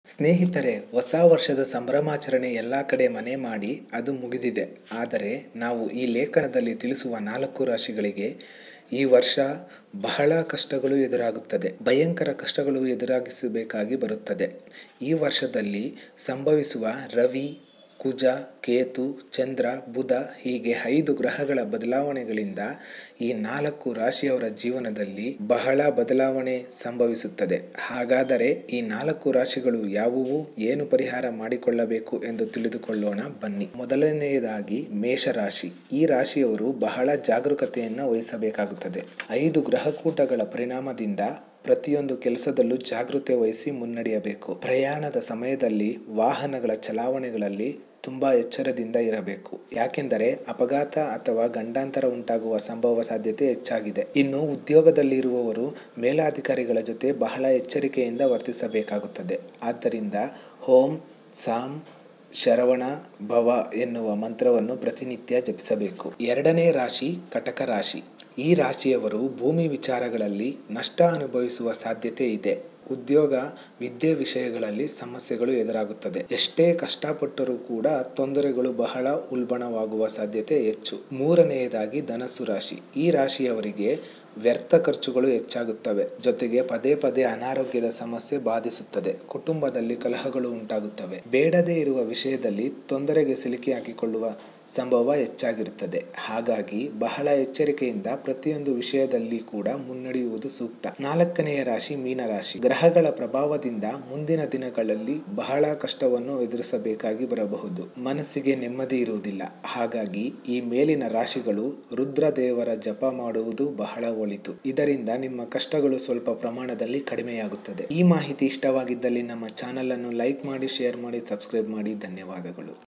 ಸ್ನೇಹಿತರೆ ಹೊಸ ವರ್ಷದ ಸಂಭ್ರಮಾಚರಣೆ ಎಲ್ಲ ಕಡೆ ಮನೆ ಮಾಡಿ ಅದು ಮುಗಿದಿದೆ ಆದರೆ ನಾವು ಈ ಲೇಖನದಲ್ಲಿ ತಿಳಿಸುವ ನಾಲ್ಕು ರಾಶಿಗಳಿಗೆ ಈ ವರ್ಷ ಬಹಳ ಕಷ್ಟಗಳು ಎದುರಾಗುತ್ತದೆ ಭಯಂಕರ ಕಷ್ಟಗಳು ಎದುರಾಗಿಸಬೇಕಾಗಿ ಬರುತ್ತದೆ ಈ ವರ್ಷದಲ್ಲಿ ಸಂಭವಿಸುವ ರವಿ ಕುಜ ಕೇತು ಚಂದ್ರ ಬುಧ ಹೀಗೆ ಐದು ಗ್ರಹಗಳ ಬದಲಾವಣೆಗಳಿಂದ ಈ ನಾಲ್ಕು ರಾಶಿಯವರ ಜೀವನದಲ್ಲಿ ಬಹಳ ಬದಲಾವಣೆ ಸಂಭವಿಸುತ್ತದೆ ಹಾಗಾದರೆ ಈ ನಾಲ್ಕು ರಾಶಿಗಳು ಯಾವುವು ಏನು ಪರಿಹಾರ ಮಾಡಿಕೊಳ್ಳಬೇಕು ಎಂದು ತಿಳಿದುಕೊಳ್ಳೋಣ ಬನ್ನಿ ಮೊದಲನೆಯದಾಗಿ ಮೇಷರಾಶಿ ಈ ರಾಶಿಯವರು ಬಹಳ ಜಾಗರೂಕತೆಯನ್ನು ವಹಿಸಬೇಕಾಗುತ್ತದೆ ಐದು ಗ್ರಹಕೂಟಗಳ ಪರಿಣಾಮದಿಂದ ಪ್ರತಿಯೊಂದು ಕೆಲಸದಲ್ಲೂ ಜಾಗೃತೆ ವಹಿಸಿ ಮುನ್ನಡೆಯಬೇಕು ಪ್ರಯಾಣದ ಸಮಯದಲ್ಲಿ ವಾಹನಗಳ ಚಲಾವಣೆಗಳಲ್ಲಿ ತುಂಬಾ ಎಚ್ಚರದಿಂದ ಇರಬೇಕು ಯಾಕೆಂದರೆ ಅಪಘಾತ ಅಥವಾ ಗಂಡಾಂತರ ಉಂಟಾಗುವ ಸಂಭವ ಸಾಧ್ಯತೆ ಹೆಚ್ಚಾಗಿದೆ ಇನ್ನು ಉದ್ಯೋಗದಲ್ಲಿರುವವರು ಮೇಲಾಧಿಕಾರಿಗಳ ಜೊತೆ ಬಹಳ ಎಚ್ಚರಿಕೆಯಿಂದ ವರ್ತಿಸಬೇಕಾಗುತ್ತದೆ ಆದ್ದರಿಂದ ಹೋಂ ಸಾಂ ಶರವಣ ಭವ ಎನ್ನುವ ಮಂತ್ರವನ್ನು ಪ್ರತಿನಿತ್ಯ ಜಪಿಸಬೇಕು ಎರಡನೇ ರಾಶಿ ಕಟಕ ರಾಶಿ ಈ ರಾಶಿಯವರು ಭೂಮಿ ವಿಚಾರಗಳಲ್ಲಿ ನಷ್ಟ ಅನುಭವಿಸುವ ಸಾಧ್ಯತೆ ಇದೆ ಉದ್ಯೋಗ ವಿದ್ಯೆ ವಿಷಯಗಳಲ್ಲಿ ಸಮಸ್ಯೆಗಳು ಎದುರಾಗುತ್ತದೆ ಎಷ್ಟೇ ಕಷ್ಟಪಟ್ಟರೂ ಕೂಡ ತೊಂದರೆಗಳು ಬಹಳ ಉಲ್ಬಣವಾಗುವ ಸಾಧ್ಯತೆ ಹೆಚ್ಚು ಮೂರನೆಯದಾಗಿ ಧನಸ್ಸು ರಾಶಿ ಈ ರಾಶಿಯವರಿಗೆ ವ್ಯರ್ಥ ಖರ್ಚುಗಳು ಹೆಚ್ಚಾಗುತ್ತವೆ ಜೊತೆಗೆ ಪದೇ ಪದೇ ಅನಾರೋಗ್ಯದ ಸಮಸ್ಯೆ ಬಾಧಿಸುತ್ತದೆ ಕುಟುಂಬದಲ್ಲಿ ಕಲಹಗಳು ಉಂಟಾಗುತ್ತವೆ ಬೇಡದೇ ಇರುವ ವಿಷಯದಲ್ಲಿ ತೊಂದರೆಗೆ ಸಿಲುಕಿ ಹಾಕಿಕೊಳ್ಳುವ ಸಂಭವ ಹೆಚ್ಚಾಗಿರುತ್ತದೆ ಹಾಗಾಗಿ ಬಹಳ ಎಚ್ಚರಿಕೆಯಿಂದ ಪ್ರತಿಯೊಂದು ವಿಷಯದಲ್ಲಿ ಕೂಡ ಮುನ್ನಡೆಯುವುದು ಸೂಕ್ತ ನಾಲ್ಕನೆಯ ರಾಶಿ ಮೀನರಾಶಿ ಗ್ರಹಗಳ ಪ್ರಭಾವದಿಂದ ಮುಂದಿನ ದಿನಗಳಲ್ಲಿ ಬಹಳ ಕಷ್ಟವನ್ನು ಎದುರಿಸಬೇಕಾಗಿ ಬರಬಹುದು ಮನಸ್ಸಿಗೆ ನೆಮ್ಮದಿ ಇರುವುದಿಲ್ಲ ಹಾಗಾಗಿ ಈ ಮೇಲಿನ ರಾಶಿಗಳು ರುದ್ರ ದೇವರ ಜಪ ಮಾಡುವುದು ಬಹಳ ಒಳಿತು ಇದರಿಂದ ನಿಮ್ಮ ಕಷ್ಟಗಳು ಸ್ವಲ್ಪ ಪ್ರಮಾಣದಲ್ಲಿ ಕಡಿಮೆಯಾಗುತ್ತದೆ ಈ ಮಾಹಿತಿ ಇಷ್ಟವಾಗಿದ್ದಲ್ಲಿ ನಮ್ಮ ಚಾನಲ್ ಅನ್ನು ಲೈಕ್ ಮಾಡಿ ಶೇರ್ ಮಾಡಿ ಸಬ್ಸ್ಕ್ರೈಬ್ ಮಾಡಿ ಧನ್ಯವಾದಗಳು